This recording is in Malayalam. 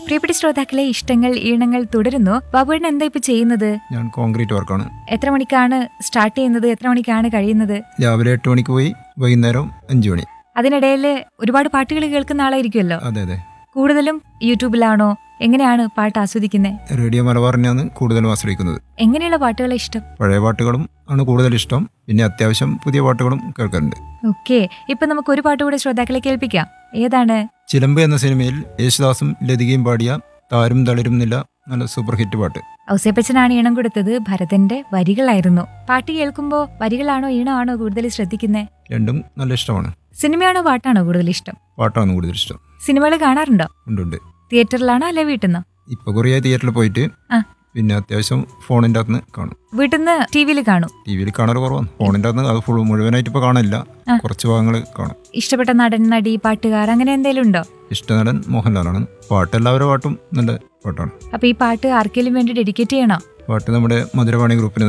പ്രിയപ്പെട്ട ശ്രോതാക്കളെ ഇഷ്ടങ്ങൾ ഈണങ്ങൾ തുടരുന്നു ബാബുവേട്ടൻ എന്താ ഇപ്പൊ ചെയ്യുന്നത് ഞാൻ കോൺക്രീറ്റ് വർക്കാണ് എത്ര മണിക്കാണ് സ്റ്റാർട്ട് ചെയ്യുന്നത് എത്ര മണിക്കാണ് കഴിയുന്നത് രാവിലെ എട്ട് മണിക്ക് പോയി വൈകുന്നേരം അഞ്ച് മണി അതിനിടയിൽ ഒരുപാട് പാട്ടുകൾ കേൾക്കുന്ന ആളായിരിക്കുമല്ലോ അതെ അതെ കൂടുതലും യൂട്യൂബിലാണോ എങ്ങനെയാണ് പാട്ട് ആസ്വദിക്കുന്നത് റേഡിയോ മലബാറിനെയാണ് കൂടുതലും ആശ്രയിക്കുന്നത് എങ്ങനെയുള്ള പാട്ടുകളെ ഇഷ്ടം പഴയ പാട്ടുകളും ആണ് കൂടുതൽ ഇഷ്ടം പിന്നെ അത്യാവശ്യം പുതിയ പാട്ടുകളും കേൾക്കാറുണ്ട് ഓക്കെ ഇപ്പൊ നമുക്ക് ഒരു പാട്ട് കൂടെ ശ്രോതാക്കളെ കേൾപ്പിക്കാം ഏതാണ് ചിലമ്പ് എന്ന സിനിമയിൽ യേശുദാസും ലതികയും പാടിയ താരും തളിരും നില നല്ല സൂപ്പർ ഹിറ്റ് പാട്ട് ഔസേപ്പച്ചനാണ് ഈണം കൊടുത്തത് ഭരതന്റെ വരികളായിരുന്നു പാട്ട് കേൾക്കുമ്പോ വരികളാണോ ഈണമാണോ കൂടുതൽ ശ്രദ്ധിക്കുന്നത് രണ്ടും നല്ല ഇഷ്ടമാണ് സിനിമയാണോ പാട്ടാണോ കൂടുതൽ ഇഷ്ടം പാട്ടാണ് കൂടുതൽ ഇഷ്ടം സിനിമകൾ കാണാറുണ്ടോ ഉണ്ട് ഉണ്ട് തിയേറ്ററിലാണോ അല്ലെ വീട്ടിൽ നിന്നോ ഇപ്പൊ കുറേ തിയേറ്ററിൽ പോയിട്ട് ആ. പിന്നെ അത്യാവശ്യം ഫോണിൻ്റെ അകത്ത് കാണും വീട്ടിൽ നിന്ന് ടി വിയിൽ കാണും ടി വിയിൽ കാണാറ് കുറവാണ് ഫോണിൻ്റെ അകത്ത് അത് ഫുൾ മുഴുവനായിട്ട് ഇപ്പോൾ കാണില്ല ആ. കുറച്ച് ഭാഗങ്ങൾ കാണും ഇഷ്ടപ്പെട്ട നടൻ നടി പാട്ടുകാർ അങ്ങനെ എന്തെങ്കിലും ഉണ്ടോ ഇഷ്ടനടൻ മോഹൻലാലാണ് പാട്ട് എല്ലാവരുടെ പാട്ടും നല്ല പാട്ടാണ് അപ്പൊ ഈ പാട്ട് ആർക്കെങ്കിലും വേണ്ടി ഡെഡിക്കേറ്റ് ചെയ്യണോ പാട്ട് നമ്മുടെ മധുരവാണി ഗ്രൂപ്പിന്